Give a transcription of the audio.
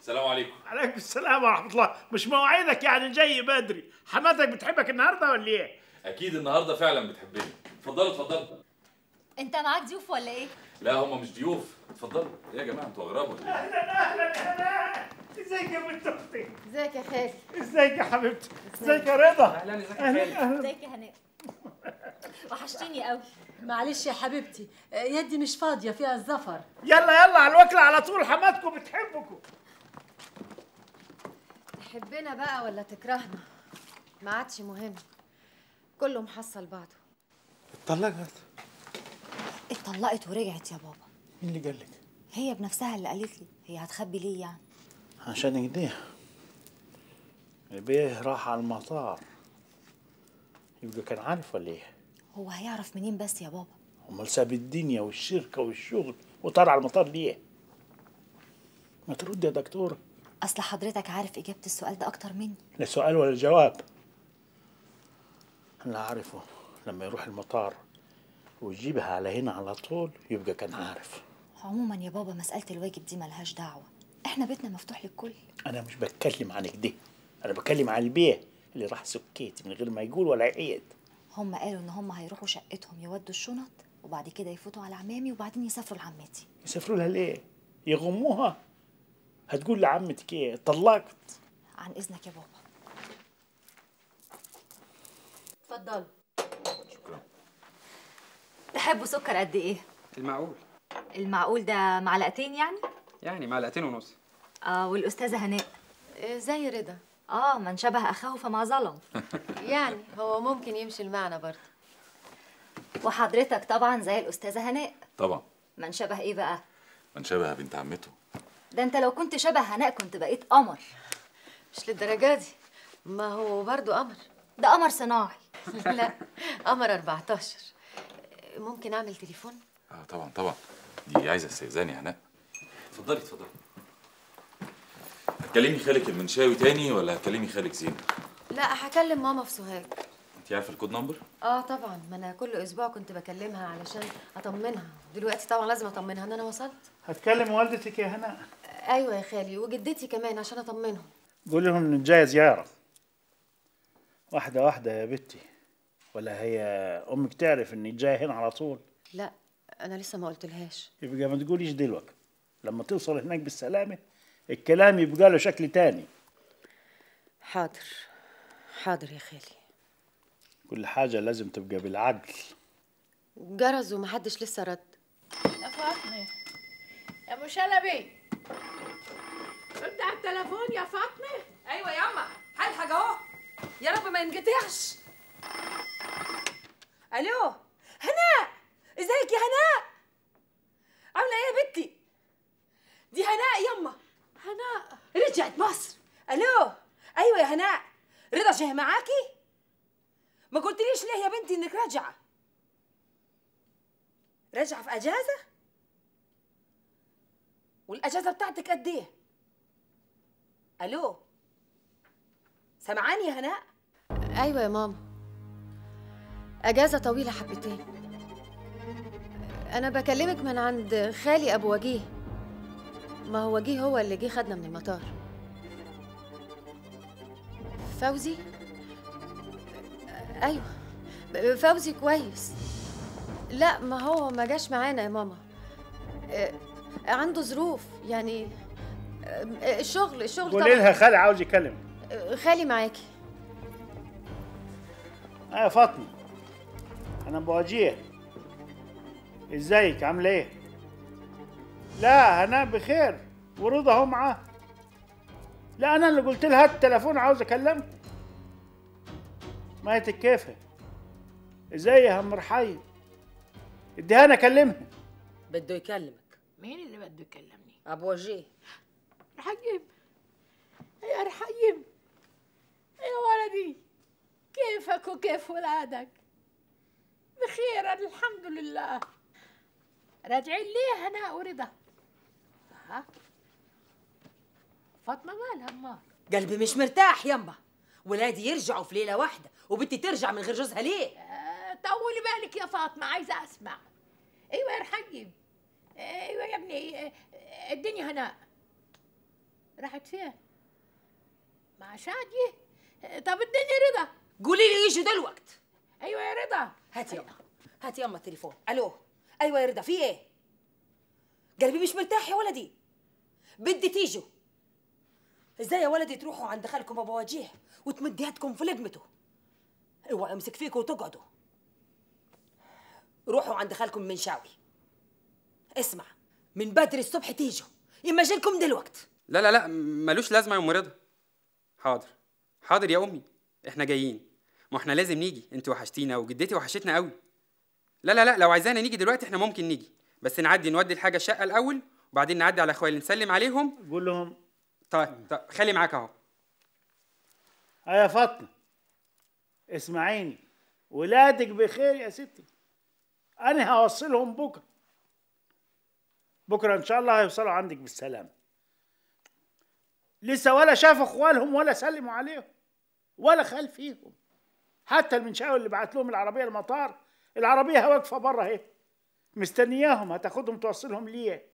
السلام عليكم عليكم السلام ورحمه الله مش مواعيدك يعني جاي بدري حماتك بتحبك النهارده ولا ايه اكيد النهارده فعلا بتحبني اتفضلوا اتفضلوا انت معاك ضيوف ولا ايه؟ لا هم مش ضيوف اتفضلوا ايه يا جماعه انتوا اغراب ولا ايه اهلا اهلا ازيك يا بنت اختي ازيك يا خالي ازيك يا حبيبتي ازيك يا رضا اهلا ازيك يا اهلا خالد اهلا ازيك يا هناء وحشتيني قوي معلش يا حبيبتي يدي مش فاضيه فيها الزفر يلا يلا على الوكل على طول حماتكم بتحبكم تحبنا بقى ولا تكرهنا ما عادش مهم كله محصل بعضه اتطلقت اتطلقت ورجعت يا بابا مين اللي قال لك هي بنفسها اللي قالت لي هي هتخبي ليه يعني عشان كده البيه راح على المطار يبقى كان عارف ولا ايه هو هيعرف منين بس يا بابا امال ساب الدنيا والشركه والشغل وطار على المطار ليه ما ترد يا دكتور اصل حضرتك عارف اجابه السؤال ده اكتر مني لا سؤال ولا جواب اللي عارفه لما يروح المطار ويجيبها على هنا على طول يبقى كان عارف عموما يا بابا مساله الواجب دي ملهاش دعوه احنا بيتنا مفتوح للكل انا مش بتكلم عن كده انا بتكلم عن البيه اللي راح سكيتي من غير ما يقول ولا يعيد هم قالوا ان هم هيروحوا شقتهم يودوا الشنط وبعد كده يفوتوا على عمامي وبعدين يسافروا لعمتي يسافروا لها ليه يغموها هتقول لعمتك ايه طلقت عن اذنك يا بابا اتفضلوا شكرا تحبوا سكر قد ايه المعقول المعقول ده معلقتين يعني يعني معلقتين ونص اه والاستاذه هناء إيه زي رضا اه من شبه اخاه فما ظلم يعني هو ممكن يمشي المعنى برضه وحضرتك طبعا زي الاستاذه هناء طبعا من شبه ايه بقى من شبه بنت عمته ده انت لو كنت شبه هناء كنت بقيت قمر مش للدرجه دي ما هو برضه قمر ده قمر صناعي لا قمر 14 ممكن اعمل تليفون اه طبعا طبعا دي عايزه استئذان يا هناء اتفضلي اتفضلي هتكلمي خالك المنشاوي تاني ولا هتكلمي خالك زين لا هكلم ماما في سوهاج انت عارفه الكود نمبر اه طبعا ما انا كل اسبوع كنت بكلمها علشان اطمنها دلوقتي طبعا لازم اطمنها ان انا وصلت هتكلم والدتك يا هناء ايوه يا خالي وجدتي كمان عشان اطمنهم قول لهم ان جايه زياره واحده واحده يا بنتي ولا هي امك تعرف اني جاي هنا على طول لا انا لسه ما قلتلهاش يبقى ما تقوليش دلوقتي لما توصل هناك بالسلامه الكلام يبقى له شكل تاني حاضر حاضر يا خالي كل حاجه لازم تبقى بالعقل جرز ومحدش لسه رد يا فاطمة يا ابو شلبي رد على التليفون يا فاطمة ايوه ياما هلحق اهو يا رب ما ينقطعش الو هناء ازيك يا هناء عامله ايه يا بنتي دي هناء يما هناء رجعت مصر الو ايوه يا هناء رضا جه معاكي ما قلتليش ليه يا بنتي انك راجعه راجعه في اجازه والاجازه بتاعتك قد ايه الو سمعاني يا هناء ايوه يا ماما اجازه طويله حبتين انا بكلمك من عند خالي ابو وجيه ما هو وجيه هو اللي جه خدنا من المطار فوزي ايوه ب- فوزي كويس لا ما هو ما جاش معانا يا ماما آه، عنده ظروف يعني آه، الشغل الشغل قولي لها خالي عاوز يكلمك آه، خالي معاكي اه يا فاطمه انا ابو وجيه ازيك عامله ايه لا هناء بخير ورضا اهو معاه لا انا اللي قلت لها هات التليفون عاوز اكلمك ماتك كيفها ازاي يا هم رحيم اديها انا اكلمها بده يكلمك مين اللي بده يكلمني ابو وجيه رحيم يا رحيم يا ولدي كيفك وكيف ولادك بخير أنا الحمد لله راجعين ليه هناء ورضا ها فاطمة مالها أمال قلبي مش مرتاح يما ولادي يرجعوا في ليله واحده وبنتي ترجع من غير جوزها ليه آه، طولي بالك يا فاطمة عايزة أسمع أيوة يا رحيم أيوة يا ابني آه، الدنيا هناء راحت فين مع شادية طب اديني رضا قولي لي يجي دلوقت ايوه يا رضا هات يما هات يما التليفون الو ايوه يا رضا في ايه قلبي مش مرتاح يا ولدي بدي تيجوا ازاي يا ولدي تروحوا عند خالكم ابو وجيه وتمد يدكم في لقمته اوعى امسك فيكم وتقعدوا روحوا عند خالكم من شاوي اسمع من بدري الصبح تيجوا يما جيلكم دلوقت لا لا لا ملوش لازمه يا ام رضا حاضر حاضر يا امي احنا جايين ما احنا لازم نيجي انت وحشتينا وجدتي وحشتنا قوي لا لا لا لو عايزانا نيجي دلوقتي احنا ممكن نيجي بس نعدي نودي الحاجه الشقه الاول وبعدين نعدي على اخويا اللي نسلم عليهم قول لهم طيب طيب خلي معاك اهو ها يا فاطمه اسمعيني ولادك بخير يا ستي انا هوصلهم بكره بكره ان شاء الله هيوصلوا عندك بالسلامه لسه ولا شافوا اخوالهم ولا سلموا عليهم ولا خال فيهم حتى المنشاوي اللي بعت لهم العربيه المطار العربيه واقفه بره اهي مستنياهم هتاخدهم توصلهم ليه